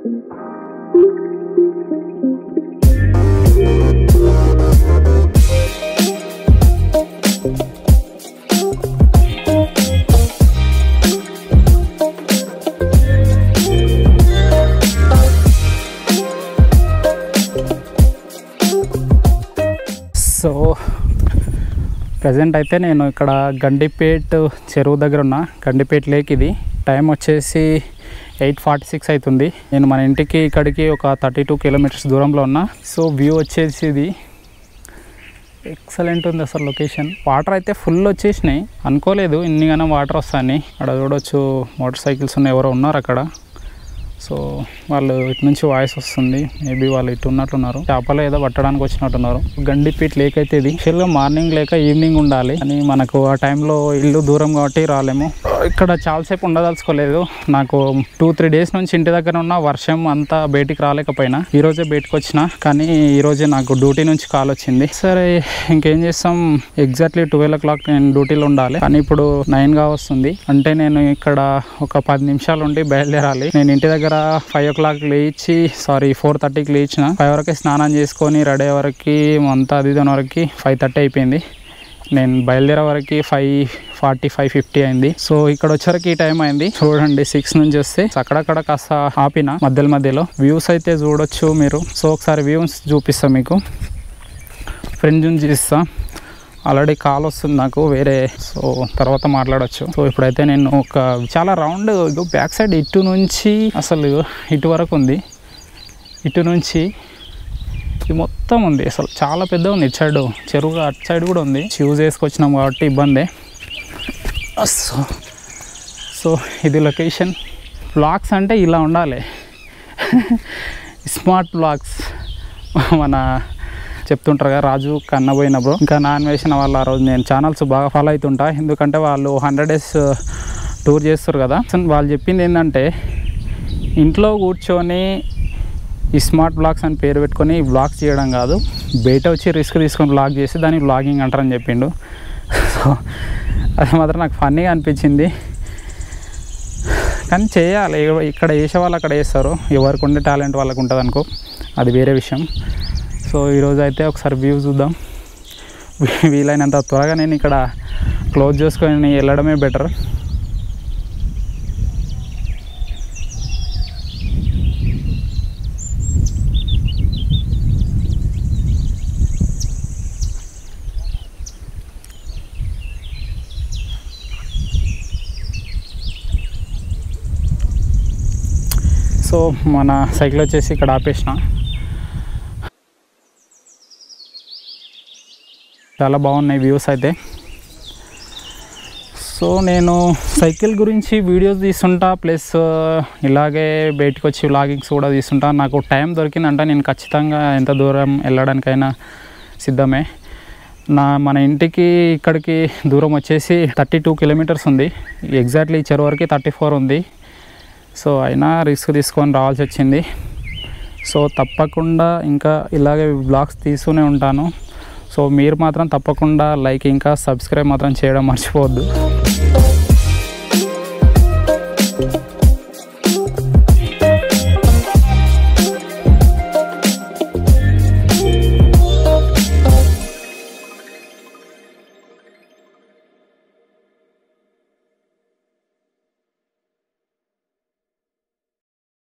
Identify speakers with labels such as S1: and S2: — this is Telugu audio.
S1: సో ప్రజెంట్ అయితే నేను ఇక్కడ గండిపేట్ చెరువు దగ్గర ఉన్న గండిపేట్ లేక్ ఇది టైం వచ్చేసి ఎయిట్ ఫార్టీ సిక్స్ అవుతుంది నేను మన ఇంటికి ఇక్కడికి ఒక థర్టీ టూ కిలోమీటర్స్ దూరంలో ఉన్నా సో వ్యూ వచ్చేసి ఇది ఎక్సలెంట్ ఉంది అసలు లొకేషన్ వాటర్ అయితే ఫుల్ వచ్చేసినాయి అనుకోలేదు ఇన్నిగానో వాటర్ వస్తాయని అక్కడ చూడొచ్చు మోటార్ సైకిల్స్ ఉన్న ఎవరో ఉన్నారు అక్కడ సో వాళ్ళు ఇటు నుంచి వాయిస్ వస్తుంది మేబీ వాళ్ళు ఇటు ఉన్నట్లున్నారు చేపలు ఏదో పట్టడానికి వచ్చినట్టున్నారు గండిపీట్ లేక్ అయితే ఇది యాక్చువల్గా మార్నింగ్ లేక ఈవినింగ్ ఉండాలి అని మనకు ఆ టైంలో ఇల్లు దూరం కాబట్టి రాలేము ఇక్కడ చాలాసేపు ఉండదలుచుకోలేదు నాకు టూ త్రీ డేస్ నుంచి ఇంటి దగ్గర ఉన్న వర్షం అంతా బయటికి రాలేకపోయినా ఈ రోజే బయటకు వచ్చిన కానీ ఈ రోజే నాకు డ్యూటీ నుంచి కాల్ వచ్చింది సరే ఇంకేం చేస్తాం ఎగ్జాక్ట్లీ ట్వెల్వ్ ఓ క్లాక్ నేను డ్యూటీలో ఉండాలి కానీ ఇప్పుడు నైన్ గా వస్తుంది అంటే నేను ఇక్కడ ఒక పది నిమిషాలు ఉండి బయలుదేరాలి నేను ఇంటి దగ్గర ఫైవ్ ఓ క్లాక్ లేచి సారీ ఫోర్ థర్టీకి లేచిన ఫైవ్ వరకు స్నానం చేసుకొని రెడీ అయ్యే వరకు అంతా అది దాని వరకు ఫైవ్ థర్టీ అయిపోయింది నేను బయలుదేరే వరకు ఫైవ్ ఫార్టీ ఫైవ్ ఫిఫ్టీ అయింది సో ఇక్కడ వచ్చరికి ఈ టైం అయింది చూడండి సిక్స్ నుంచి వస్తే అక్కడక్కడ కాస్త ఆపిన మధ్యలో మధ్యలో వ్యూస్ అయితే చూడొచ్చు మీరు సో ఒకసారి వ్యూస్ చూపిస్తాం మీకు ఫ్రెండ్ నుంచి చూపిస్తా ఆల్రెడీ కాల్ వస్తుంది నాకు వేరే సో తర్వాత మాట్లాడొచ్చు సో ఇప్పుడైతే నేను ఒక చాలా రౌండ్ ఇగో బ్యాక్ సైడ్ ఇటు నుంచి అసలు ఇటు వరకు ఉంది ఇటు నుంచి ఇది మొత్తం ఉంది అసలు చాలా పెద్ద ఉంది ఇటు సైడ్ చెరువు అటు సైడ్ కూడా ఉంది షూస్ వేసుకొచ్చినాం కాబట్టి ఇబ్బందే సో సో ఇది లొకేషన్ బ్లాగ్స్ అంటే ఇలా ఉండాలి స్మార్ట్ బ్లాగ్స్ మన చెప్తుంటారు కదా రాజు కన్న పోయినప్పుడు ఇంకా నాన్ వేసిన వాళ్ళు ఆ రోజు నేను ఛానల్స్ బాగా ఫాలో అవుతుంటా ఎందుకంటే వాళ్ళు హండ్రెడ్ డేస్ టూర్ చేస్తారు కదా సో వాళ్ళు చెప్పింది ఏంటంటే ఇంట్లో కూర్చొని ఈ స్మార్ట్ బ్లాగ్స్ అని పేరు పెట్టుకొని బ్లాగ్స్ చేయడం కాదు బయట వచ్చి రిస్క్ తీసుకొని బ్లాగ్ చేసి దాన్ని బ్లాగింగ్ అంటారని చెప్పిండు సో అది మాత్రం నాకు ఫన్నీగా అనిపించింది కానీ చేయాలి ఇక్కడ వేసే వాళ్ళు అక్కడ వేస్తారు ఎవరికి ఉండే టాలెంట్ వాళ్ళకు ఉంటుంది అనుకో అది వేరే విషయం సో ఈరోజు అయితే ఒకసారి వ్యూ చూద్దాం వీ- వీలైనంత త్వరగా నేను ఇక్కడ క్లోజ్ చేసుకొని వెళ్ళడమే బెటర్ సో మన సైకిల్ వచ్చేసి ఇక్కడ ఆపేసిన చాలా బాగున్నాయి వ్యూస్ అయితే సో నేను సైకిల్ గురించి వీడియోస్ తీస్తుంటా ప్లస్ ఇలాగే బయటకు వచ్చి వ్లాగింగ్స్ కూడా తీస్తుంటా నాకు టైం దొరికిందంటే నేను ఖచ్చితంగా ఎంత దూరం వెళ్ళడానికైనా సిద్ధమే నా మన ఇంటికి ఇక్కడికి దూరం వచ్చేసి థర్టీ టూ కిలోమీటర్స్ ఉంది ఎగ్జాక్ట్లీ చెరువు వరకు థర్టీ ఫోర్ ఉంది సో అయినా రిస్క్ తీసుకొని రావాల్సి వచ్చింది సో తప్పకుండా ఇంకా ఇలాగే బ్లాగ్స్ తీస్తూనే ఉంటాను సో మీరు మాత్రం తప్పకుండా లైక్ ఇంకా సబ్స్క్రైబ్ మాత్రం చేయడం మర్చిపోవద్దు